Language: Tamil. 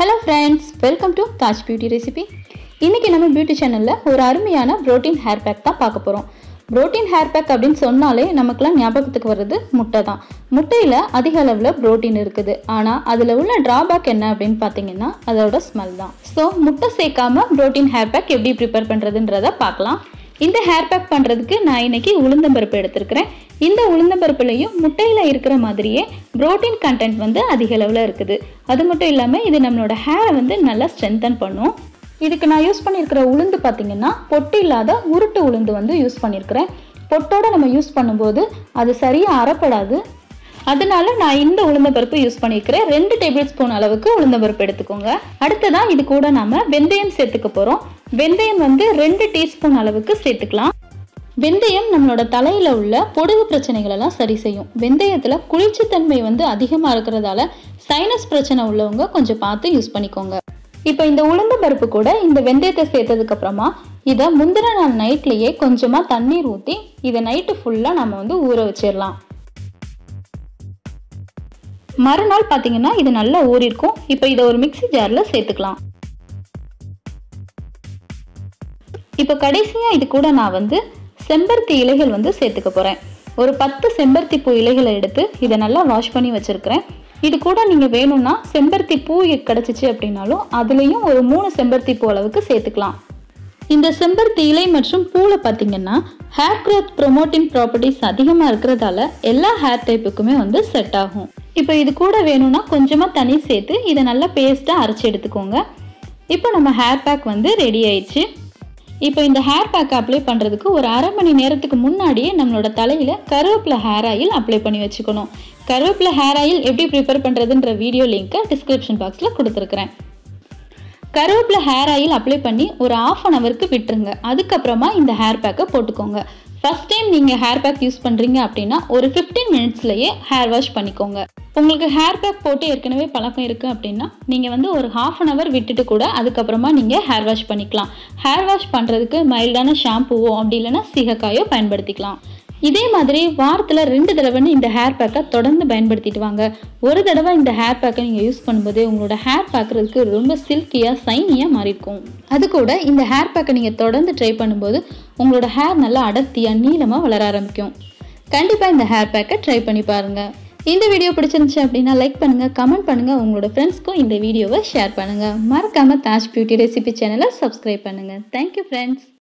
hello friends welcome to Taj beauty recipe இன்றைக்கி நம்ம பியூட்டி சேனலில் ஒரு அருமையான ப்ரோட்டீன் ஹேர் பேக் தான் பார்க்க போகிறோம் ப்ரோட்டீன் ஹேர் பேக் அப்படின்னு சொன்னாலே நமக்குலாம் ஞாபகத்துக்கு வர்றது முட்டை தான் முட்டையில் அதிக அளவில் ப்ரோட்டீன் இருக்குது ஆனால் அதில் உள்ள ட்ராபேக் என்ன அப்படின்னு பார்த்தீங்கன்னா அதோட ஸ்மெல் தான் ஸோ முட்டை சேர்க்காம ப்ரோட்டீன் ஹேர் பேக் எப்படி ப்ரிப்பேர் பண்ணுறதுன்றத பார்க்கலாம் இந்த ஹேர் பேக் பண்ணுறதுக்கு நான் இன்னைக்கு உளுந்தம்பருப்பு எடுத்திருக்கிறேன் இந்த உளுந்தம்பருப்புலையும் முட்டையில் இருக்கிற மாதிரியே புரோட்டீன் கண்டென்ட் வந்து அதிக அளவில் இருக்குது அது மட்டும் இல்லாமல் இது நம்மளோட ஹேரை வந்து நல்லா ஸ்ட்ரென்தன் பண்ணும் இதுக்கு நான் யூஸ் பண்ணியிருக்கிற உளுந்து பார்த்தீங்கன்னா பொட்டு இல்லாத உருட்டு உளுந்து வந்து யூஸ் பண்ணியிருக்கிறேன் பொட்டோட நம்ம யூஸ் பண்ணும்போது அது சரியாக அறப்படாது அதனால நான் இந்த உளுந்தம்பருப்பு யூஸ் பண்ணியிருக்கிறேன் ரெண்டு டேபிள் ஸ்பூன் அளவுக்கு உளுந்தம்பருப்பு எடுத்துக்கோங்க அடுத்ததான் இது கூட நாம வெந்தயம் சேர்த்துக்க போகிறோம் வெந்தயம் வந்து ரெண்டு டீஸ்பூன் அளவுக்கு சேர்த்துக்கலாம் வெந்தயம் நம்மளோட தலையில் உள்ள பொடுகு பிரச்சனைகள் எல்லாம் சரி செய்யும் வெந்தயத்தில் குளிர்ச்சித்தன்மை வந்து அதிகமாக இருக்கிறதால சைனஸ் பிரச்சனை உள்ளவங்க கொஞ்சம் பார்த்து யூஸ் பண்ணிக்கோங்க இப்போ இந்த உளுந்த பருப்பு கூட இந்த வெந்தயத்தை சேர்த்ததுக்கு அப்புறமா இதை முந்தின நாள் நைட்லேயே கொஞ்சமாக தண்ணீர் ஊற்றி இதை நைட்டு ஃபுல்லாக நம்ம வந்து ஊற வச்சிடலாம் மறுநாள் பார்த்தீங்கன்னா இது நல்லா ஊறிருக்கும் இப்போ இதை ஒரு மிக்ஸி ஜாரில் சேர்த்துக்கலாம் இப்போ கடைசியாக இது கூட நான் வந்து செம்பருத்தி இலைகள் வந்து சேர்த்துக்க போகிறேன் ஒரு பத்து செம்பருத்தி பூ இலைகளை எடுத்து இதை நல்லா வாஷ் பண்ணி வச்சுருக்கிறேன் இது கூட நீங்கள் வேணும்னா செம்பருத்தி பூ கிடச்சிச்சு அப்படின்னாலும் அதுலேயும் ஒரு மூணு செம்பருத்தி பூ அளவுக்கு சேர்த்துக்கலாம் இந்த செம்பருத்தி இலை மற்றும் பூவில் பார்த்தீங்கன்னா ஹேர் க்ரோத் ப்ரொமோட்டிங் ப்ராப்பர்ட்டிஸ் அதிகமாக இருக்கிறதால எல்லா ஹேர் டைப்புக்குமே வந்து செட் ஆகும் இப்போ இது கூட வேணும்னா கொஞ்சமாக தண்ணி சேர்த்து இதை நல்லா பேஸ்ட்டாக அரைச்சி எடுத்துக்கோங்க இப்போ நம்ம ஹேர் பேக் வந்து ரெடி ஆயிடுச்சு இப்போ இந்த ஹேர் பேக் அப்ளை பண்ணுறதுக்கு ஒரு அரை மணி நேரத்துக்கு முன்னாடியே நம்மளோட தலையில் கருவேப்பிலை ஹேர் ஆயில் அப்ளை பண்ணி வச்சுக்கணும் கருவேப்பிலை ஹேர் ஆயில் எப்படி ப்ரிப்பேர் பண்ணுறதுன்ற வீடியோ லிங்க்கை டிஸ்கிரிப்ஷன் பாக்ஸில் கொடுத்துருக்குறேன் கருவேப்பிலை ஹேர் ஆயில் அப்ளை பண்ணி ஒரு ஆஃப் அன் ஹவருக்கு விட்டுருங்க அதுக்கப்புறமா இந்த ஹேர் பேக்கை போட்டுக்கோங்க ஃபஸ்ட் டைம் நீங்கள் ஹேர் பேக் யூஸ் பண்ணுறீங்க அப்படின்னா ஒரு ஃபிஃப்டீன் மினிட்ஸ்லேயே ஹேர் வாஷ் பண்ணிக்கோங்க உங்களுக்கு ஹேர் பேக் போட்டு ஏற்கனவே பழக்கம் இருக்குது அப்படின்னா நீங்கள் வந்து ஒரு ஹாஃப் அன் ஹவர் விட்டுட்டு கூட அதுக்கப்புறமா நீங்கள் ஹேர் வாஷ் பண்ணிக்கலாம் ஹேர் வாஷ் பண்ணுறதுக்கு மைல்டான ஷாம்புவோ அப்படி இல்லைன்னா சிகக்காயோ பயன்படுத்திக்கலாம் இதே மாதிரி வாரத்தில் ரெண்டு தடவைன்னு இந்த ஹேர் பேக்கை தொடர்ந்து பயன்படுத்திட்டு வாங்க ஒரு தடவை இந்த ஹேர் பேக்கை நீங்கள் யூஸ் பண்ணும்போது உங்களோட ஹேர் பார்க்குறதுக்கு ரொம்ப சில்கியாக சைனியாக மாறிருக்கும் அது கூட இந்த ஹேர் பேக்கை நீங்கள் தொடர்ந்து ட்ரை பண்ணும்போது உங்களோட ஹேர் நல்லா அடர்த்தியாக நீளமாக வளர ஆரம்பிக்கும் கண்டிப்பாக இந்த ஹேர் பேக்கை ட்ரை பண்ணி பாருங்கள் இந்த வீடியோ பிடிச்சிருந்துச்சு அப்படின்னா லைக் பண்ணுங்கள் கமெண்ட் பண்ணுங்கள் உங்களோட ஃப்ரெண்ட்ஸ்க்கும் இந்த வீடியோவை ஷேர் பண்ணுங்கள் மறக்காமல் தாஜ் பியூட்டி ரெசிபி சேனலை சப்ஸ்கிரைப் பண்ணுங்கள் தேங்க்யூ ஃப்ரெண்ட்ஸ்